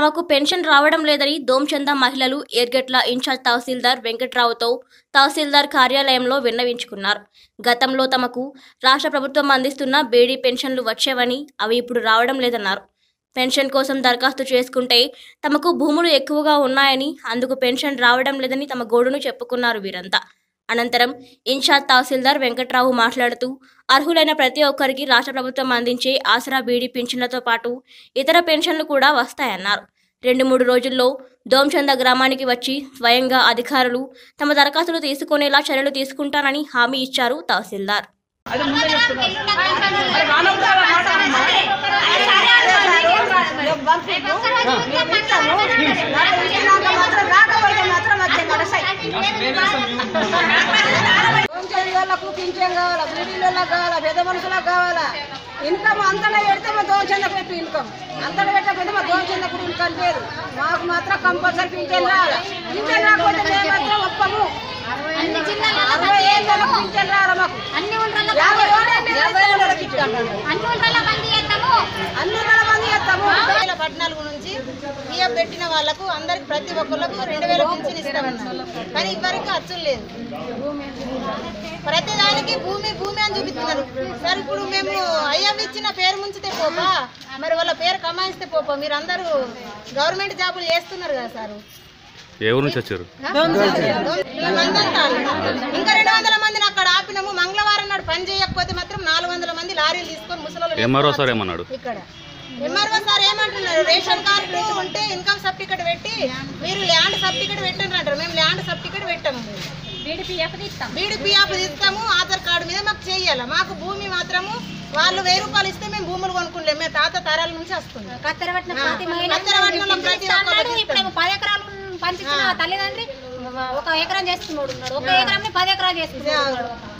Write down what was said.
తమకు పెన్షన్ రావడం లేదని దోంచంద మహిళలు ఎర్గట్ల ఇన్ఛార్జ్ తహసీల్దార్ వెంకట్రావుతో తహసీల్దార్ కార్యాలయంలో విన్నవించుకున్నారు గతంలో తమకు రాష్ట్ర ప్రభుత్వం అందిస్తున్న బేడీ పెన్షన్లు వచ్చేవని అవి ఇప్పుడు రావడం లేదన్నారు పెన్షన్ కోసం దరఖాస్తు చేసుకుంటే తమకు భూములు ఎక్కువగా ఉన్నాయని అందుకు పెన్షన్ రావడం లేదని తమ గోడును చెప్పుకున్నారు వీరంతా అనంతరం ఇన్ఛార్జ్ తహసీల్దార్ వెంకట్రావు మాట్లాడుతూ అర్హులైన ప్రతి ఒక్కరికి రాష్ట్ర ప్రభుత్వం అందించే ఆసరా బీడీ పింఛన్లతో పాటు ఇతర పెన్షన్లు కూడా వస్తాయన్నారు రెండు మూడు రోజుల్లో దోంచంద గ్రామానికి వచ్చి స్వయంగా అధికారులు తమ దరఖాస్తులు తీసుకునేలా చర్యలు తీసుకుంటానని హామీ ఇచ్చారు తహసీల్దార్ అది ముందే చెప్తున్నారు అది మానవుడా మాట అమ్మా. దోమచేరి వాళ్ళకు పింఛన్ కావాలా బీడీల వాళ్ళకి కావాలా పెద్ద మనుషులకు కావాలా ఇన్కమ్ అంతటా పెడితే మా దోమచంద పెట్టు ఇన్కమ్ అంతటా పెట్టకపోతే మా దోమచంద కూడా ఇన్కమ్ లేదు మాకు మాత్రం కంపల్సరీ పింఛన్ రావాలి పింఛన్ రాకపోతే మేము మాత్రం ఒప్పము అన్ని జిల్లాలలో అరవై ఏళ్ళకు పింఛన్ రావాలి మాకు అన్ని ఊళ్ళలో యాభై ఏళ్ళకి యాభై ఏళ్ళకి ఇస్తాను అన్ని ఊళ్ళలో బంద్ చేస్తాము అన్ని వేల మంది చేస్తాము రెండు వేల పద్నాలుగు నుంచి పిఎఫ్ పెట్టిన వాళ్ళకు అందరికి ప్రతి ఒక్కళ్ళకు రెండు వేల పింఛన్ ఇస్తామన్నారు కానీ ఇవరకు అచ్చులు లేదు ప్రతి దానికి భూమి భూమి అని చూపిస్తున్నారు సార్ ఇప్పుడు మేము అయ్యవ్ ఇచ్చిన పేరు ముంచితే పోపా మరి వాళ్ళ పేరు కమాయిస్తే పోపా మీరు అందరూ గవర్నమెంట్ జాబులు చేస్తున్నారు కదా సార్ ఏ ఊరు నుంచి వచ్చారు మందంతా ఇంకా రెండు వందల మందిని అక్కడ ఆపినాము మంగళవారం నాడు పని చేయకపోతే మాత్రం నాలుగు వందల మంది లారీలు తీసుకొని ముసలి ఎంఆర్ఓ సార్ ఏమన్నాడు ఇక్కడ ఎంఆర్ఓ సార్ ఏమంటున్నారు రేషన్ కార్డు ఉంటే ఇన్కమ్ సర్టిఫికేట్ పెట్టి మీరు ల్యాండ్ సర్టిఫికేట్ పెట్టండి అంటారు మేము ల్యాండ్ సర్టిఫికేట్ పెట్టాము బీడీపీఎఫ్ ఇస్తాం బీడీపీఆఫ్ ఇస్తాము ఆధార్ కార్డు మీద మాకు చేయాలి మాకు భూమి మాత్రము వాళ్ళు వెయ్యి రూపాయలు ఇస్తే మేము భూములు కొనుక్కుంటాం మేము తాత తరాల నుంచి వస్తుంది కత్తెరపట్టిన ప్రతి ఆ, మహిళ కత్తెరపట్నంలో ప్రతి ఇస్తా అన్నాడు. ఒక్కరికి ఇప్పుడు ఏమో పది ఎకరాలు పంచించిన తల్లిదండ్రి ఒక ఎకరం చేసుకున్నాడు ఉన్నాడు ఒక ఎకరం పది ఎకరాలు చేసుకున్నాడు